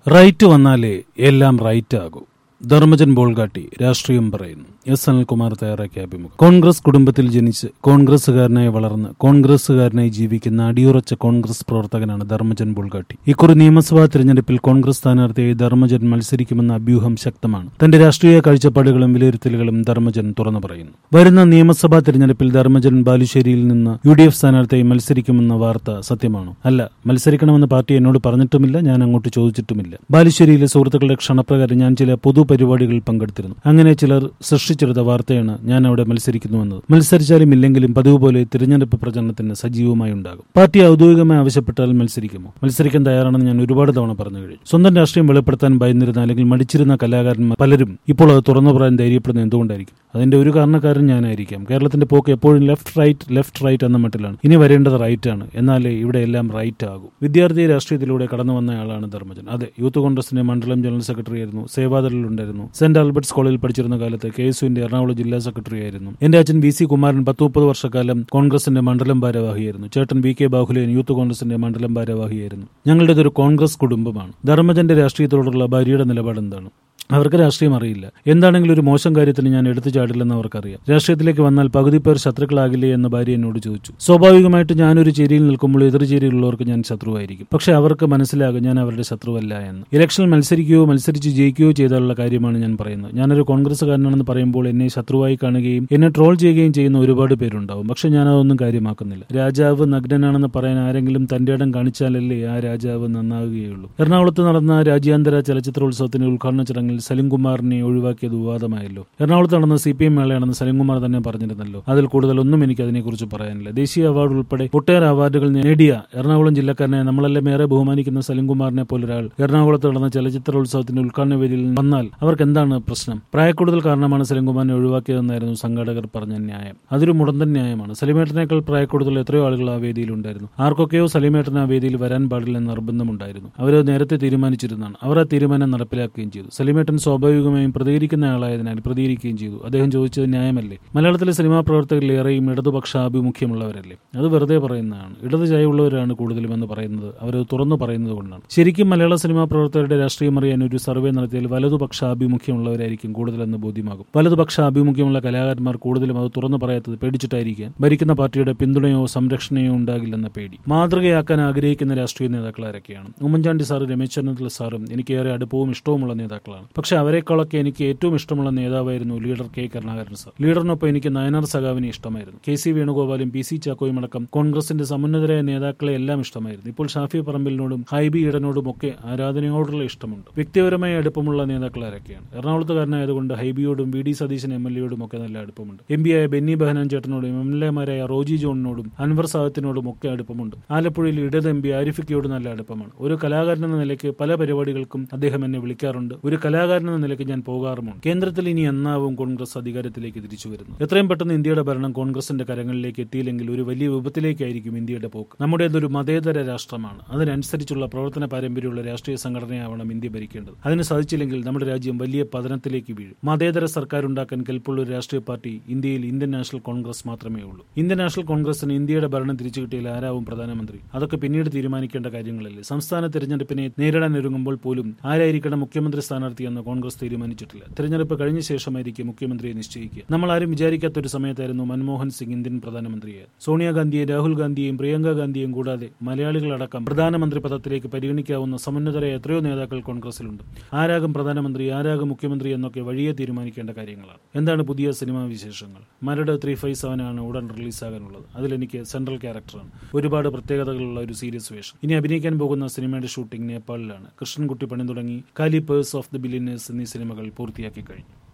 right വന്നാലേ എല്ലാം right ആകൂ Dharmajan Bolgatty രാഷ്ട്രീയം പറയുന്നു എസ് അനിൽകുമാർ തയ്യാറാക്കിയ അഭിമുഖം കോൺഗ്രസ് കുടുംബത്തിൽ ജനിച്ച് കോൺഗ്രസുകാരനായി വളർന്ന് കോൺഗ്രസുകാരനായി ജീവിക്കുന്ന അടിയുറച്ച കോൺഗ്രസ് പ്രവർത്തകനാണ് ധർമ്മജൻ ബോൾഗാട്ടി ഇക്കുറി നിയമസഭാ തെരഞ്ഞെടുപ്പിൽ കോൺഗ്രസ് സ്ഥാനാർത്ഥിയായി ധർമ്മജൻ മത്സരിക്കുമെന്ന അഭ്യൂഹം ശക്തമാണ് തന്റെ രാഷ്ട്രീയ കാഴ്ചപ്പാടുകളും വിലയിരുത്തലുകളും ധർമ്മജൻ തുറന്നു പറയുന്നു വരുന്ന നിയമസഭാ തെരഞ്ഞെടുപ്പിൽ ധർമ്മജൻ ബാലുശ്ശേരിയിൽ നിന്ന് യു ഡി എഫ് സ്ഥാനാർത്ഥിയായി മത്സരിക്കുമെന്ന വാർത്ത സത്യമാണോ അല്ല മത്സരിക്കണമെന്ന് പാർട്ടി എന്നോട് പറഞ്ഞിട്ടുമില്ല ഞാൻ അങ്ങോട്ട് ചോദിച്ചിട്ടുമില്ല ബാലുശ്ശേരിയിലെ സുഹൃത്തുക്കളുടെ ക്ഷണപ്രകാരം ഞാൻ ചില പൊതുപരിപാടികളിൽ പങ്കെടുത്തിരുന്നു അങ്ങനെ ചിലർ സൃഷ്ടിച്ചെടുത്ത വാർത്തയാണ് ഞാൻ അവിടെ മത്സരിക്കുന്നുവെന്നത് മത്സരിച്ചാലും ഇല്ലെങ്കിലും പതിവ് പോലെ തിരഞ്ഞെടുപ്പ് പ്രചരണത്തിന് സജീവമായി ഉണ്ടാകും പാർട്ടി ഔദ്യോഗികമായി ആവശ്യപ്പെട്ടാൽ മത്സരിക്കുമോ മത്സരിക്കാൻ തയ്യാറാണെന്ന് ഞാൻ ഒരുപാട് തവണ പറഞ്ഞു കഴിഞ്ഞു സ്വന്തം രാഷ്ട്രീയം വെളിപ്പെടുത്താൻ ഭയന്നിരുന്ന അല്ലെങ്കിൽ മടിച്ചിരുന്ന കലാകാരന്മാർ പലരും ഇപ്പോൾ അത് തുറന്നു പറയാൻ ധൈര്യപ്പെടുന്നത് എന്തുകൊണ്ടായിരിക്കും അതിന്റെ ഒരു കാരണക്കാരൻ ഞാനായിരിക്കാം കേരളത്തിന്റെ പോക്ക് എപ്പോഴും ലെഫ്റ്റ് റൈറ്റ് ലെഫ്റ്റ് റൈറ്റ് എന്ന മട്ടിലാണ് ഇനി വരേണ്ടത് റൈറ്റ് ആണ് എന്നാലേ ഇവിടെ എല്ലാം റൈറ്റ് ആകും വിദ്യാർത്ഥി രാഷ്ട്രീയത്തിലൂടെ കടന്നു വന്ന ആളാണ് ധർമ്മജൻ അതെ യൂത്ത് കോൺഗ്രസിന്റെ മണ്ഡലം ജനറൽ സെക്രട്ടറി ആയിരുന്നു സേവാദളിലുണ്ടായിരുന്നു സെന്റ് ആൽബർട്ട്സ് കോളേജിൽ പഠിച്ചിരുന്ന കാലത്ത് കെ എസ് യുവിന്റെ എറണാകുളം ജില്ലാ സെക്രട്ടറി ആയിരുന്നു എന്റെ അച്ഛൻ വി സി കുമാരൻ പത്ത് മുപ്പത് വർഷക്കാലം കോൺഗ്രസിന്റെ മണ്ഡലം ഭാരവാഹിയായിരുന്നു ചേട്ടൻ വി കെ ബാഹുലയൻ യൂത്ത് കോൺഗ്രസിന്റെ മണ്ഡലം ഭാരവാഹിയായിരുന്നു ഞങ്ങളുടേതൊരു കോൺഗ്രസ് കുടുംബമാണ് ധർമ്മജന്റെ രാഷ്ട്രീയത്തോടുള്ള ഭാര്യയുടെ നിലപാട് എന്താണ് അവർക്ക് രാഷ്ട്രീയം അറിയില്ല എന്താണെങ്കിലും ഒരു മോശം കാര്യത്തിന് ഞാൻ എടുത്തു ചാടില്ലെന്ന് അവർക്കറിയാം രാഷ്ട്രീയത്തിലേക്ക് വന്നാൽ പകുതി പേർ ശത്രുക്കളാകില്ലേ എന്ന് ഭാര്യ എന്നോട് ചോദിച്ചു സ്വാഭാവികമായിട്ട് ഞാനൊരു ചേരിയിൽ നിൽക്കുമ്പോൾ എതിർ ചേരിയിലുള്ളവർക്ക് ഞാൻ ശത്രുവായിരിക്കും പക്ഷെ അവർക്ക് മനസ്സിലാകും ഞാൻ അവരുടെ ശത്രുവല്ല എന്ന് ഇലക്ഷനിൽ മത്സരിക്കുകയോ മത്സരിച്ച് ജയിക്കുകയോ ചെയ്താലുള്ള കാര്യമാണ് ഞാൻ പറയുന്നത് ഞാനൊരു കോൺഗ്രസ്സുകാരനാണെന്ന് പറയുമ്പോൾ എന്നെ ശത്രുവായി കാണുകയും എന്നെ ട്രോൾ ചെയ്യുകയും ചെയ്യുന്ന ഒരുപാട് പേരുണ്ടാവും പക്ഷെ ഞാൻ അതൊന്നും കാര്യമാക്കുന്നില്ല രാജാവ് നഗ്നനാണെന്ന് പറയാൻ ആരെങ്കിലും തന്റെ ഇടം കാണിച്ചാലല്ലേ ആ രാജാവ് നന്നാവുകയുള്ളൂ എറണാകുളത്ത് നടന്ന രാജ്യാന്തര ചലച്ചിത്രോത്സവത്തിന്റെ ഉദ്ഘാടന ചടങ്ങിൽ സലിംകുമാറിനെ ഒഴിവാക്കിയത് വിവാദമായല്ലോ എറണാകുളത്ത് നടന്ന സി പി എം മേളയാണെന്ന് സലിംകുമാർ തന്നെ പറഞ്ഞിരുന്നല്ലോ അതിൽ കൂടുതലൊന്നും എനിക്ക് അതിനെക്കുറിച്ച് പറയാനില്ല ദേശീയ അവാർഡ് ഉൾപ്പെടെ ഒട്ടേറെ അവാർഡുകൾ നേടിയ എറണാകുളം ജില്ലക്കാരനെ നമ്മളെല്ലാം ഏറെ ബഹുമാനിക്കുന്ന സലിംകുമാറിനെ പോലൊരാൾ എറണാകുളത്ത് നടന്ന ചലച്ചിത്രോത്സവത്തിന്റെ ഉദ്ഘാടന വേദിയിൽ വന്നാൽ അവർക്ക് എന്താണ് പ്രശ്നം പ്രായക്കൂടുതൽ കാരണമാണ് സലിംകുമാറിനെ ഒഴിവാക്കിയതെന്നായിരുന്നു സംഘാടകർ പറഞ്ഞ ന്യായം അതൊരു മുടന്തൻ ന്യായമാണ് സലിമേട്ടനേക്കാൾ പ്രായക്കൂടുതൽ എത്രയോ ആളുകൾ ആ വേദിയിലുണ്ടായിരുന്നു ആർക്കൊക്കെയോ സലിമേട്ടൻ ആ വേദിയിൽ വരാൻ പാടില്ലെന്ന് നിർബന്ധമുണ്ടായിരുന്നു അവർ നേരത്തെ തീരുമാനിച്ചിരുന്നതാണ് അവർ ആ തീരുമാനം നടപ്പിലാക്കുകയും ചെയ്തു സലിമേട്ടൻ സ്വാഭാവികമായും പ്രതികരിക്കുന്ന ആളായതിനാൽ പ്രതികരിക്കുകയും ചെയ്തു അദ്ദേഹം ചോദിച്ചത് ന്യായമല്ലേ മലയാളത്തിലെ സിനിമാ പ്രവർത്തകരിൽ ഏറെയും ഇടതുപക്ഷ ആഭിമുഖ്യമുള്ളവരല്ലേ അത് വെറുതെ പറയുന്നതാണ് ഇടതു ചായവുള്ളവരാണ് കൂടുതലും എന്ന് പറയുന്നത് അവർ തുറന്നു പറയുന്നത് കൊണ്ടാണ് ശരിക്കും മലയാള സിനിമാ പ്രവർത്തകരുടെ രാഷ്ട്രീയം അറിയാൻ ഒരു സർവേ നടത്തിയാൽ വലതുപക്ഷ ആഭിമുഖ്യമുള്ളവരായിരിക്കും കൂടുതലെന്ന് ബോധ്യമാകും വലതുപക്ഷ ആഭിമുഖ്യമുള്ള കലാകാരന്മാർ കൂടുതലും അത് തുറന്നു പറയാത്തത് പേടിച്ചിട്ടായിരിക്കാം ഭരിക്കുന്ന പാർട്ടിയുടെ പിന്തുണയോ സംരക്ഷണയോ ഉണ്ടാകില്ലെന്ന പേടി മാതൃകയാക്കാൻ ആഗ്രഹിക്കുന്ന രാഷ്ട്രീയ നേതാക്കൾ ആരൊക്കെയാണ് ഉമ്മൻചാണ്ടി സാറും രമേശ് ചെന്നിത്തല സാറും എനിക്ക് ഏറെ അടുപ്പവും ഇഷ്ടവുമുള്ള നേതാക്കളാണ് പക്ഷെ അവരെക്കാളൊക്കെ എനിക്ക് ഏറ്റവും ഇഷ്ടമുള്ള നേതാവായിരുന്നു ലീഡർ കെ കരുണാകരൻ സാർ ലീഡറിനൊപ്പം എനിക്ക് നയനാർ സഖാവിനെ ഇഷ്ടമായിരുന്നു കെ സി വേണുഗോപാലും പി സി ചാക്കോയും അടക്കം കോൺഗ്രസിന്റെ സമുന്നതരായ നേതാക്കളെ എല്ലാം ഇഷ്ടമായിരുന്നു ഇപ്പോൾ ഷാഫി പറമ്പിലിനോടും ഹൈബി ഈഡനോടും ഒക്കെ ആരാധനയോടുള്ള ഇഷ്ടമുണ്ട് വ്യക്തിപരമായ അടുപ്പമുള്ള നേതാക്കൾ ആരൊക്കെയാണ് എറണാകുളത്തുകാരനായതുകൊണ്ട് ഹൈബിയോടും V D Satheesan M L എയോടും ഒക്കെ നല്ല അടുപ്പമുണ്ട് എം പി ആയ ബെന്നി ബഹനാൻ ചേട്ടനോടും എം എൽ എമാരായ റോജി ജോണിനോടും അൻവർ സാദത്തിനോടും ഒക്കെ അടുപ്പമുണ്ട് ആലപ്പുഴയിൽ ഇടത് എം പി ആരിഫിക്കയോട് നല്ല അടുപ്പമാണ് ഒരു കലാകാരൻ എന്ന നിലയ്ക്ക് പല പരിപാടികൾക്കും അദ്ദേഹം എന്നെ വിളിക്കാറുണ്ട് ഒരു കലാകാരൻ എന്ന നിലയ്ക്ക് ഞാൻ പോകാറുമുണ്ട് കേന്ദ്രത്തിൽ ഇനി എന്നാവും കോൺഗ്രസ് അധികാരത്തിലേക്ക് തിരിച്ചു വരുന്നത് എത്രയും പെട്ടെന്ന് ഇന്ത്യയുടെ ഭരണം കോൺഗ്രസിന്റെ കരങ്ങളിലേക്ക് എത്തിയില്ലെങ്കിൽ ഒരു വലിയ വിപത്തിലേക്കായിരിക്കും ഇന്ത്യയുടെ പോക്ക് നമ്മുടേതൊരു മതേതര രാഷ്ട്രമാണ് അതിനനുസരിച്ചുള്ള പ്രവർത്തന പാരമ്പര്യമുള്ള രാഷ്ട്രീയ സംഘടനയാവണം ഇന്ത്യ ഭരിക്കേണ്ടത് അതിന് സാധിച്ചില്ലെങ്കിൽ നമ്മുടെ രാജ്യം വലിയ പതനത്തിലേക്ക് വീഴും മതേതര സർക്കാർ ഉണ്ടാക്കാൻ കെൽപ്പുള്ള ഒരു രാഷ്ട്രീയ പാർട്ടി ഇന്ത്യയിൽ ഇന്ത്യൻ നാഷണൽ കോൺഗ്രസ് മാത്രമേ ഉള്ളൂ ഇന്ത്യൻ നാഷണൽ കോൺഗ്രസിന് ഇന്ത്യയുടെ ഭരണം തിരിച്ചു കിട്ടിയാൽ ആരാവും പ്രധാനമന്ത്രി അതൊക്കെ പിന്നീട് തീരുമാനിക്കേണ്ട കാര്യങ്ങളല്ലേ സംസ്ഥാന തെരഞ്ഞെടുപ്പിനെ നേരിടാൻ ഒരുങ്ങുമ്പോൾ പോലും ആരായിരിക്കണം മുഖ്യമന്ത്രി സ്ഥാനാർത്ഥി എന്ന് കോൺഗ്രസ് തീരുമാനിച്ചിട്ടില്ല തെരഞ്ഞെടുപ്പ് കഴിഞ്ഞ ശേഷമായിരിക്കും മുഖ്യമന്ത്രിയെ നിശ്ചയിക്കുക നമ്മൾ ആരും വിചാരിക്കാത്ത ഒരു സമയത്തായിരുന്നു മൻമോഹൻ സിംഗ് ഇന്ത്യൻ പ്രധാനമന്ത്രിയായത് സോണിയാഗാന്ധിയെ രാഹുൽ ഗാന്ധിയെയും പ്രിയങ്ക ഗാന്ധിയെയും കൂടാതെ മലയാളികളടക്കം പ്രധാനമന്ത്രി പദത്തിലേക്ക് പരിഗണിക്കാവുന്ന സമന്നതരായ എത്രയോ നേതാക്കൾ കോൺഗ്രസിലുണ്ട് ആരാകും പ്രധാനമന്ത്രി ആരാകും മുഖ്യമന്ത്രി എന്നൊക്കെ വഴിയെ തീരുമാനിക്കേണ്ട കാര്യങ്ങളാണ് എന്താണ് പുതിയ സിനിമാ വിശേഷങ്ങൾ മരട് ത്രീ ഫൈവ് സെവൻ ആണ് ഉടൻ റിലീസാകാനുള്ളത് അതിലെനിക്ക് സെൻട്രൽ ക്യാരക്ടറാണ് ഒരുപാട് പ്രത്യേകതകളുള്ള ഒരു സീരിയസ് വേഷം ഇനി അഭിനയിക്കാൻ പോകുന്ന സിനിമയുടെ ഷൂട്ടിംഗ് നേപ്പാളിലാണ് കൃഷ്ണൻകുട്ടി പണി തുടങ്ങി കാലി പേഴ്സ് ഓഫ് ദി ബില്യനേഴ്സ് എന്നീ സിനിമകൾ പൂർത്തിയാക്കി കഴിഞ്ഞു